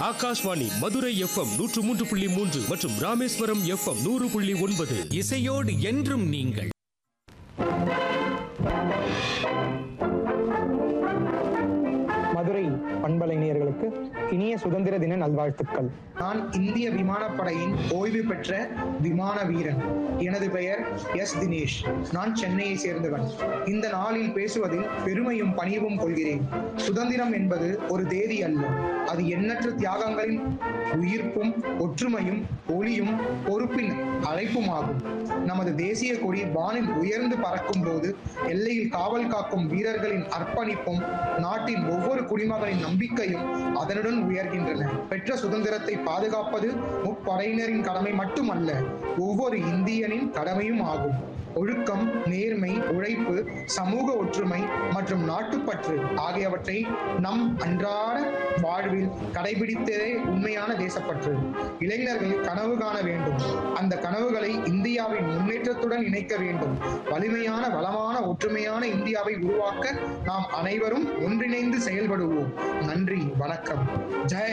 Akashvani Madurai FM நூற்று மூன்று புள்ளி மூன்று மற்றும் ராமேஸ்வரம் எஃப்எம் நூறு புள்ளி ஒன்பது இசையோடு என்றும் நீங்கள் மதுரை பண்பலை நேயர்களுக்கு இனிய சுதந்திர தின நல்வாழ்த்துக்கள் நான் இந்திய விமானப்படையின் ஓய்வு பெற்ற விமான வீரன் எனது பெயர் எஸ் தினேஷ் நான் சென்னையை சேர்ந்தவன் இந்த நாளில் பேசுவதில் பெருமையும் பணிவும் கொள்கிறேன் சுதந்திரம் என்பது ஒரு தேதி அல்ல அது எண்ணற்ற தியாகங்களின் உயிர்ப்பும் ஒற்றுமையும் ஒளியும் பொறுப்பின் அழைப்புமாகும் நமது தேசிய கொடி வானில் உயர்ந்து பறக்கும் போது எல்லையில் காவல் காக்கும் வீரர்களின் அர்ப்பணிப்பும் நாட்டின் ஒவ்வொரு குடிமகனின் நம்பிக்கையும் அதனுடன் உயர்கின்றன பெற்ற சுதந்திரத்தை பாதுகாப்பது முப்படையினரின் கடமை மட்டுமல்ல ஒவ்வொரு இந்தியனின் கடமையும் ஆகும் ஒழுக்கம் நேர்மை உழைப்பு சமூக ஒற்றுமை மற்றும் நாட்டுப்பற்று ஆகியவற்றை நம் அன்றாட வாழ்வில் கடைபிடித்ததே உண்மையான தேசப்பற்று இளைஞர்கள் கனவு காண வேண்டும் அந்த கனவுகளை இந்தியாவின் முன்னேற்றத்துடன் இணைக்க வேண்டும் வலிமையான வளமான ஒற்றுமையான இந்தியாவை உருவாக்க நாம் அனைவரும் ஒன்றிணைந்து செயல்படுவோம் நன்றி வணக்கம் ஜெய